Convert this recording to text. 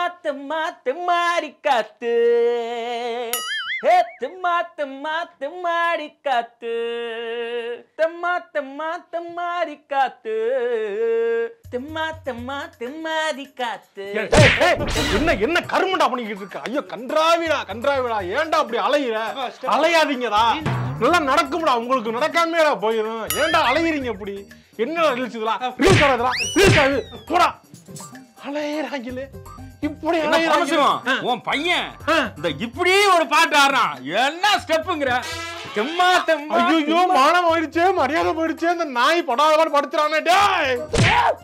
தெம்மா தெம்மாடி காத்து ஹே தெம்மா தெம்மா தெம்மாடி காத்து தெம்மா தெம்மா தெம்மாடி காத்து தெம்மா தெம்மா தெம்மாடி காத்து ஏய், ஏய், ஏய், என்ன என்ன கருமண்டா பண்ணிக்கிட்டு இருக்க ஐயோ கன்றாவிடா கன்றாவிடா ஏன்டா அப்படி அலையிற அலையாதீங்கடா நல்லா நடக்கும்டா உங்களுக்கு நடக்காமேடா போயிடும் ஏன்டா அலையிறீங்க அப்படி என்ன ரீல்ஸ் இதெல்லாம் ரீல்ஸ் இதெல்லாம் ரீல்ஸ் ஆகுது போடா அலையிறாங்களே இப்படி என்ன அலையிறாங்க பரமசிவம், உன் பையன் ஆ. இந்த இப்படி ஒரு பாட்டு ஆடுறான் என்ன ஸ்டெப்புங்கிற தெம்மா தெம்மா ஐயோ மானம் போயிடுச்சே மரியாதை போயிடுச்சே இந்த நாய் படாத படுத்துறானே டேய்